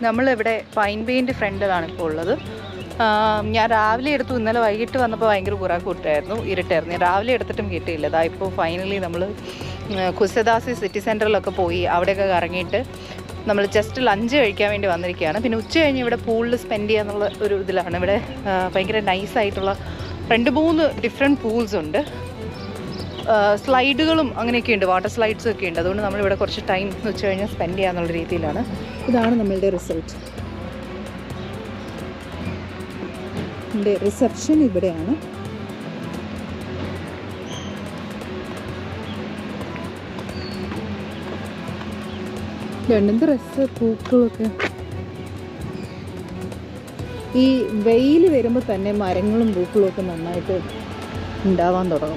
നമ്മളിവിടെ പൈൻ ബേൻ്റെ ഫ്രണ്ടിലാണ് ഇപ്പോൾ ഉള്ളത് ആ, ഞാൻ രാവിലെ എടുത്തു ഇന്നലെ വൈകിട്ട് വന്നപ്പോൾ ഭയങ്കര കുറാക്കൂട്ടായിരുന്നു ഇരുട്ടായിരുന്നു ഞാൻ രാവിലെ എടുത്തിട്ടും കിട്ടിയില്ല അതാ ഇപ്പോൾ ഫൈനലി നമ്മൾ കുസദാസി സിറ്റി സെൻറ്ററിലൊക്കെ പോയി അവിടെയൊക്കെ കറങ്ങിയിട്ട് നമ്മൾ ജസ്റ്റ് ലഞ്ച് കഴിക്കാൻ വേണ്ടി വന്നിരിക്കുകയാണ് പിന്നെ ഉച്ച കഴിഞ്ഞ് ഇവിടെ പൂളിൽ സ്പെൻഡ് ചെയ്യാന്നുള്ള ഒരു ഇതിലാണ് ഇവിടെ ആ, ഭയങ്കര നൈസായിട്ടുള്ള രണ്ട് മൂന്ന് ഡിഫറെൻറ്റ് പൂൾസ് ഉണ്ട് സ്ലൈഡുകളും അങ്ങനെയൊക്കെ ഉണ്ട് വാട്ടർ സ്ലൈഡ്സും ഒക്കെ ഉണ്ട് അതുകൊണ്ട് നമ്മളിവിടെ കുറച്ച് ടൈം ഉച്ച കഴിഞ്ഞ് സ്പെൻഡ് ചെയ്യാന്നുള്ള രീതിയിലാണ് ഇതാണ് നമ്മളുടെ റിസൾട്ട് എൻ്റെ റിസപ്ഷൻ ഇവിടെയാണ് രണ്ടും ഡ്രസ്സ് പൂക്കളൊക്കെ ഈ വെയിൽ വരുമ്പോൾ തന്നെ മരങ്ങളും പൂക്കളും ഒക്കെ നന്നായിട്ട് ഉണ്ടാവാൻ തുടങ്ങും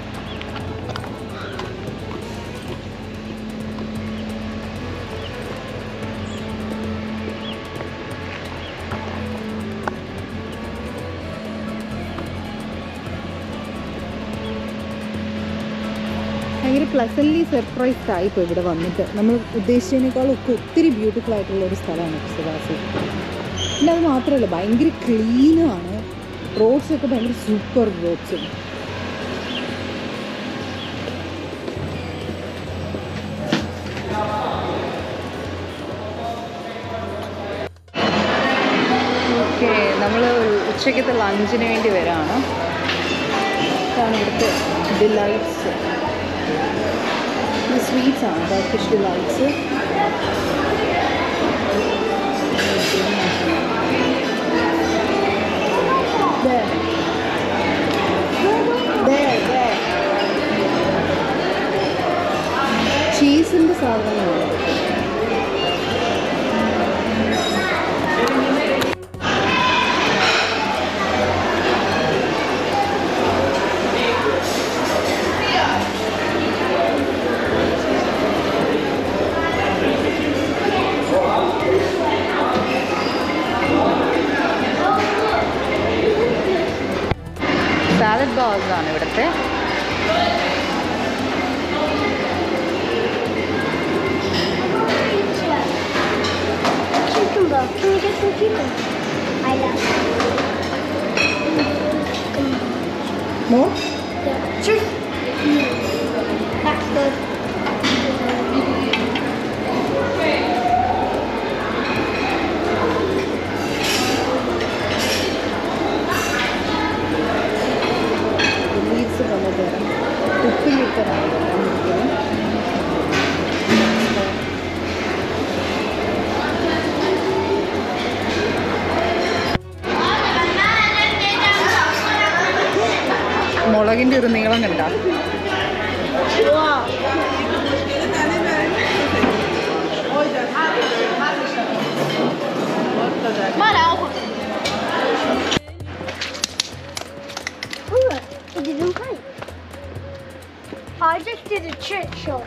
ഭയങ്കര പ്ലസൻലി സർപ്രൈസ്ഡ് ആയി ഇപ്പോൾ ഇവിടെ വന്നിട്ട് നമ്മൾ ഉദ്ദേശിച്ചതിനേക്കാളും ഒക്കെ ഒത്തിരി ബ്യൂട്ടിഫുൾ ആയിട്ടുള്ള ഒരു സ്ഥലമാണ് കുസദാസി പിന്നെ അത് മാത്രമല്ല ഭയങ്കര ക്ലീനുമാണ് റോഡ്സ് ഒക്കെ ഭയങ്കര സൂപ്പർ റോഡ്സും ഓക്കെ നമ്മൾ ഉച്ചയ്ക്കത്തെ ലഞ്ചിന് വേണ്ടി വരാണ് ഇതാണ് ഇവിടുത്തെ ഡിലൈറ്റ്സ് ഇത് സ്വീറ്റ്സ് ആണ് ടർക്കിഷ് ഡിലൈറ്റ്സ് ചീസിൻ്റെ സാധനങ്ങളാണ് സാലഡ് ബാൾസ് ആണ് ഇവിടുത്തെ Cucumber. Can we get some cucumber? I love no Yeah. Sure. That's good. Leaves പലതരം ഉപ്പിലിട്ടതാണ് മുളകിൻ്റെ ഒരു നീളം കണ്ട Ooh, it didn't bite. I just did a trick shot.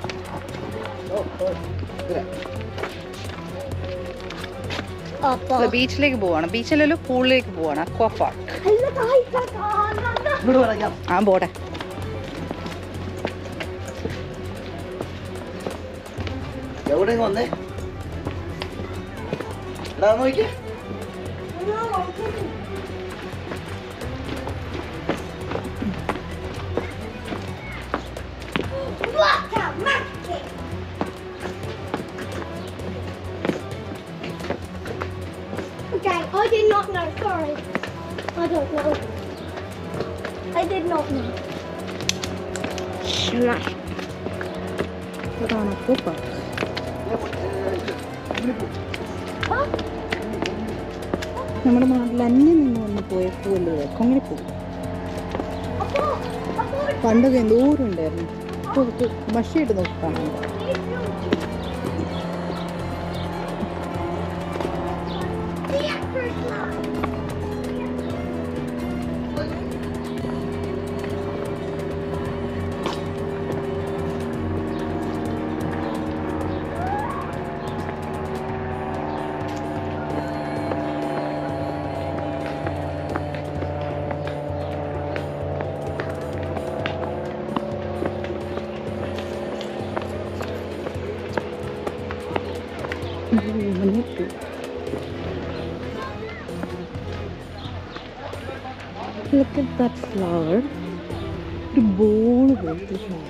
Up, up. ബീച്ചിലേക്ക് പോവാണ് ബീച്ചിലല്ലോ പൂളിലേക്ക് പോവാണ് aqua park Look, I got on. ആ പോട്ടെ എവിടെ വന്നേ എടാ നോക്കിയേ No, I didn't. What a monkey! Okay, I did not know. Sorry. I don't know. I did not know. Smash. അതാണ് അക്വാ പാർക്ക് Huh? നമ്മുടെ നാട്ടിൽ അന്യം നിന്ന് വന്ന് പോയ പൂവല്ലേ കൊങ്ങനെ പോകും I thought, I thought it പണ്ടൊക്കെ എന്തോരം ഉണ്ടായിരുന്നു ഇപ്പോൾ ഇത് മഷിയിട്ട് നോക്കാനുണ്ട് The actor's line. മഞ്ഞപ്പൂ ലുക്ക് അറ്റ് ദാറ്റ് ഫ്ലവർ ഒരു ബോൾ പോലത്തെ ഫ്ലവർ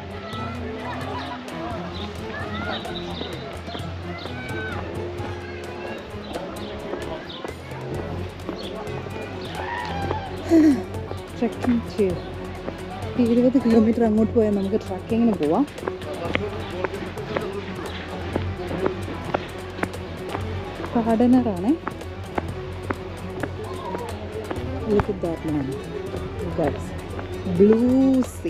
ട്രക്കിംഗ് ചെയ്യും ഇരുപത് കിലോമീറ്റർ അങ്ങോട്ട് പോയാൽ നമുക്ക് ട്രക്കിങ്ങിന് പോവാം ഗാർഡനറാണ് Look at that man. That's blue sea.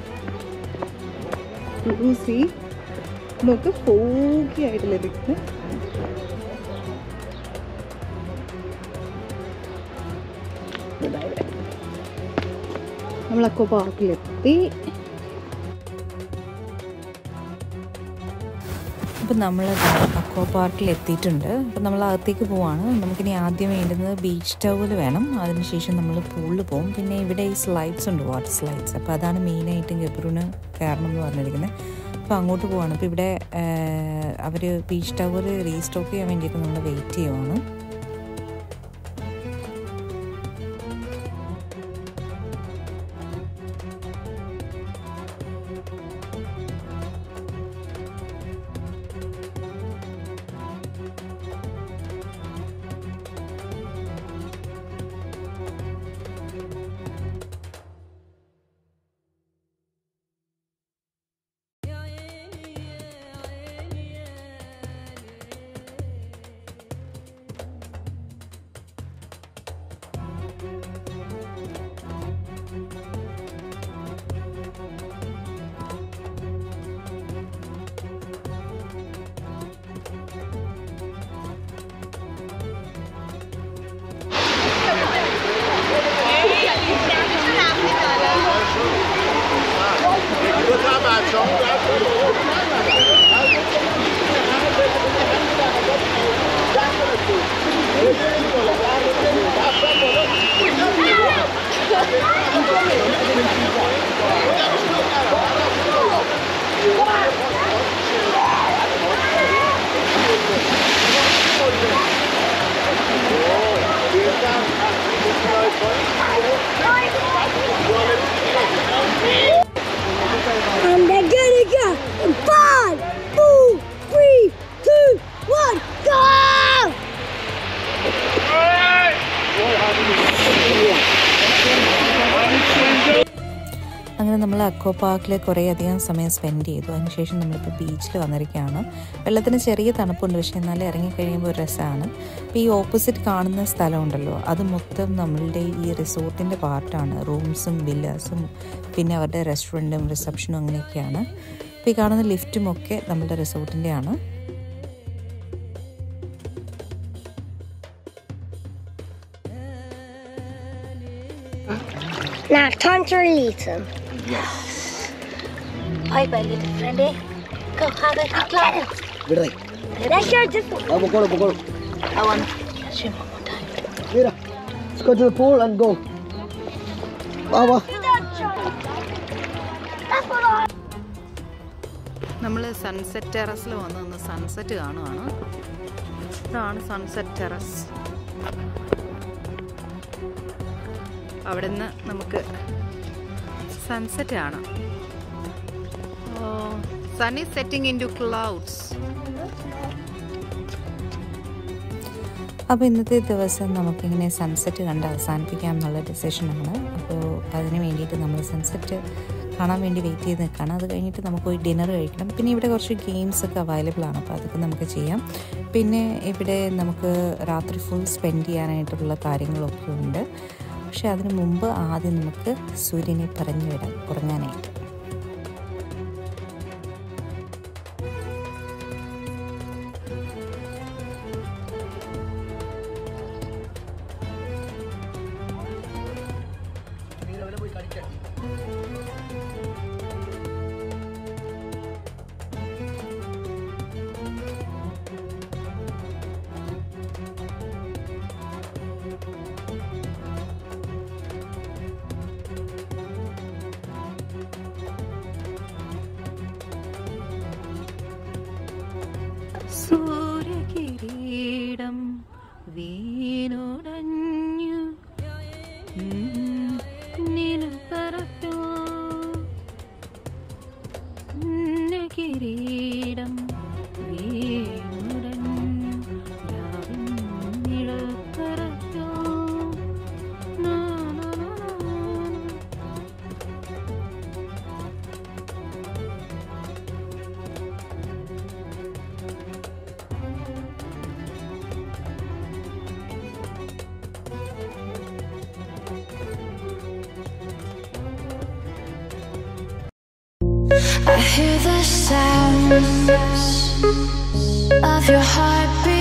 Blue sea. നോക്ക് ഫോക്കി ആയിട്ട് ലഭിക്കുന്നത് നമ്മൾ അക്കോ പാർക്കിലെത്തി അപ്പം നമ്മൾ അക്വ പാർക്കിൽ എത്തിയിട്ടുണ്ട് അപ്പം നമ്മൾ അകത്തേക്ക് പോവാണ് നമുക്കിനി ആദ്യം വേണ്ടുന്നത് ബീച്ച് ടവൽ വേണം അതിനുശേഷം നമ്മൾ പൂളിൽ പോകും പിന്നെ ഇവിടെ ഈ സ്ലൈഡ്സ് ഉണ്ട് വാട്ടർ സ്ലൈഡ്സ് അപ്പോൾ അതാണ് മെയിനായിട്ടും ഗബ്രൂന് കയറണം എന്ന് പറഞ്ഞിരിക്കുന്നത് അപ്പോൾ അങ്ങോട്ട് പോവാണ് അപ്പോൾ ഇവിടെ അവർ ബീച്ച് ടവൽ റീസ്റ്റോക്ക് ചെയ്യാൻ വേണ്ടിയിട്ട് നമ്മൾ വെയിറ്റ് ചെയ്യുവാണ് And they're gonna go in five, four, three, two, one, go! അങ്ങനെ നമ്മൾ അക്വ പാർക്കിൽ കുറേ അധികം സമയം സ്പെൻഡ് ചെയ്തു അതിനുശേഷം നമ്മളിപ്പോൾ ബീച്ചിൽ വന്നിരിക്കുകയാണ് വെള്ളത്തിന് ചെറിയ തണുപ്പുണ്ട് പക്ഷേ എന്നാലും ഇറങ്ങിക്കഴിയുമ്പോൾ ഒരു രസമാണ് അപ്പോൾ ഈ ഓപ്പോസിറ്റ് കാണുന്ന സ്ഥലമുണ്ടല്ലോ അത് മൊത്തം നമ്മളുടെ ഈ റിസോർട്ടിൻ്റെ പാർട്ടാണ് റൂംസും വില്ലാസും പിന്നെ അവരുടെ റെസ്റ്റോറൻറ്റും റിസപ്ഷനും അങ്ങനെയൊക്കെയാണ് അപ്പോൾ ഈ കാണുന്ന ലിഫ്റ്റും ഒക്കെ നമ്മുടെ റിസോർട്ടിൻ്റെ ആണ് Now, time to release them. Bye bye, little friendie. Go have a good time. വിടേ Let's go just ആ പൊക്കോളൂ പൊക്കോളൂ I want to catch him one more time. Mira, let's go to the pool and go. വാ വാ That's what I. നമ്മൾ sunset ടെറസിൽ വന്ന് നിന്ന് sunset കാണുവാണ് ഇതാണ് സൺസെറ്റ് ടെറസ് അവിടെ നിന്ന് നമുക്ക് സൺസെറ്റ് കാണാം sun is setting into clouds അപ്പോൾ ഇന്നത്തെ ദിവസം നമുക്കിങ്ങനെ സൺസെറ്റ് കണ്ട് അവസാനിപ്പിക്കാം എന്നുള്ള ഡിസിഷനാണ് അപ്പോൾ അതിന് വേണ്ടിയിട്ട് നമ്മൾ സൺസെറ്റ് കാണാൻ വേണ്ടി വെയിറ്റ് ചെയ്ത് നിൽക്കുകയാണ് അത് കഴിഞ്ഞിട്ട് നമുക്ക് പോയി ഡിന്നർ കഴിക്കണം പിന്നെ ഇവിടെ കുറച്ച് ഗെയിംസ് ഒക്കെ അവൈലബിൾ ആണ് അപ്പോൾ അതൊക്കെ നമുക്ക് ചെയ്യാം പിന്നെ ഇവിടെ നമുക്ക് രാത്രി ഫുൾ സ്പെൻഡ് ചെയ്യാനായിട്ടുള്ള കാര്യങ്ങളൊക്കെ ഉണ്ട് പക്ഷെ അതിന് മുമ്പ് ആദ്യം നമുക്ക് സൂര്യനെ പറഞ്ഞു വിടാം ഉറങ്ങാനായിട്ട് സൂര്യകിരീടം വീണുടഞ്ഞു ഉം. I hear the sounds of your heartbeat